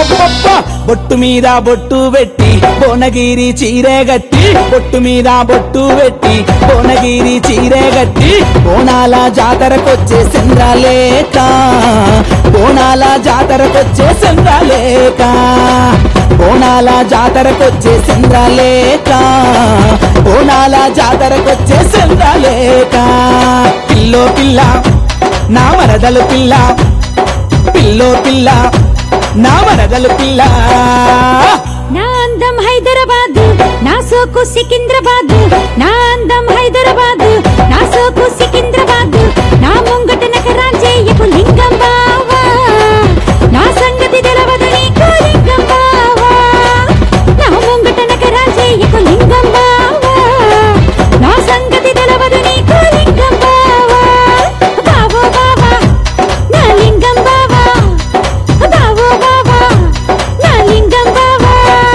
అబ్బబ్బబ్బ! బొట్టు మీద బొట్టు పెట్టి భువనగిరి చీరే గట్టి బొట్టు మీద బొట్టు పెట్టి భువనగిరి చీరే గట్టి బోనాల జాతరకొచ్చే చంద్రలేక బోనాల జాతరకొచ్చే చంద్రలేక బోనాల జాతరకొచ్చే చంద్రలేక బోనాల జాతరకొచ్చే చంద్రలేక పిల్లో పిల్ల నా మరదలు పిల్ల పిల్లో పిల్ల నా మరదలు పిల్ల నా అందం హైదరాబాద్ నా సోకు సికింద్రాబాద్ నా అందం హైదరాబాద్ నా సోకు సికింద్రాబాద్ నా ముంగట నకరాలు చేయకు లింగం బావా నా సంగతి తెలవదు నీకు లింగం బావా నా ముంగట నకరాలు చేయకు లింగం బావా నా సంగతి తెలవదు నీకు లింగం బావా బావో బావా నా లింగం బావా బావో బావా నా లింగం బావా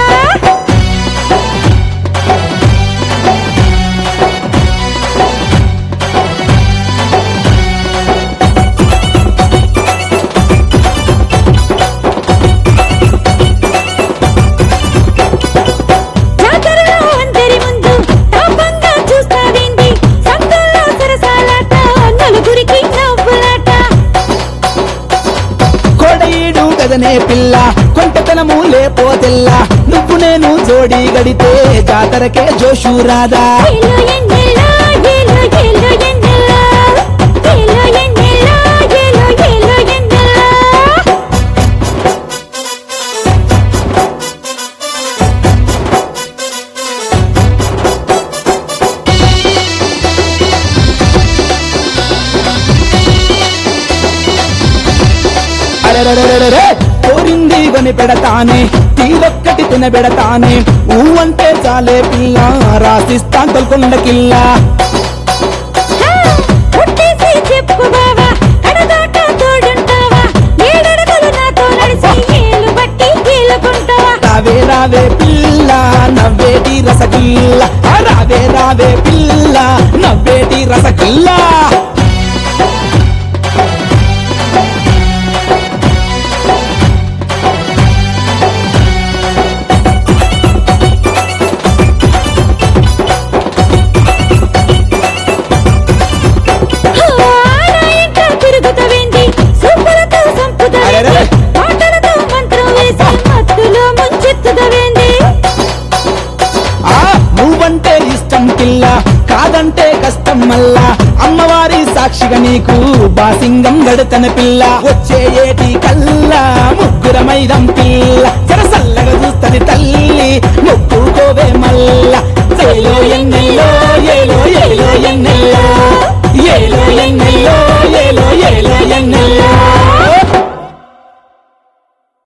జాతరలో అందరి ముందు తాపంగా చూస్తావేంది సందుల్లో సరసాలాట నలుగురికి నవ్వులాట కొడయిడు గదనే పిల్ల కొంటతనము లేపోతెల్ల నువ్వు నేను జోడి గడితే జాతరకే జోషు రాదా ఏలో ఎన్నెలా ఏలో ఏలో ఎన్నెలా ఏలో ఎన్నెలా ఏలో ఏలో ఎన్నెలా అరెరెరెరెరె, కోరింది కొని పెడతానే తీరొక్కటి తినబెడతానే ఊవంటే చాలే పిల్ల రాసిస్తా తొల్కొండ కిల్లా ఒట్టేసి చెప్పు బావా కడదాకా తోడుంటావా ఏడడుగులు నాతో నడిచి ఏలు బట్టి ఏలుకుంటావా రావే రావే పిల్ల నవ్వేటి రసగిల్ల ఆ రావే రావే పిల్ల నవ్వేటి రసగిల్లా ఆరాయంట తిరుగుతవేంది సూపులతో సంపుతవేంది అరెరెరె. మాటలతో మంత్రం వేసి మత్తులో ముంచెత్తుతవేంది ఆ నువ్వంటే ఇష్టం పిల్ల కాదంటే కష్టం మల్లా అమ్మవారి సాక్షిగా నీకు బాసింగం గడతన పిల్ల వచ్చే ఏటి కల్లా ముగ్గురమైదం పిల్ల చెరసల్లగా చూస్తది తల్లి మొక్కుకోవే మల్ల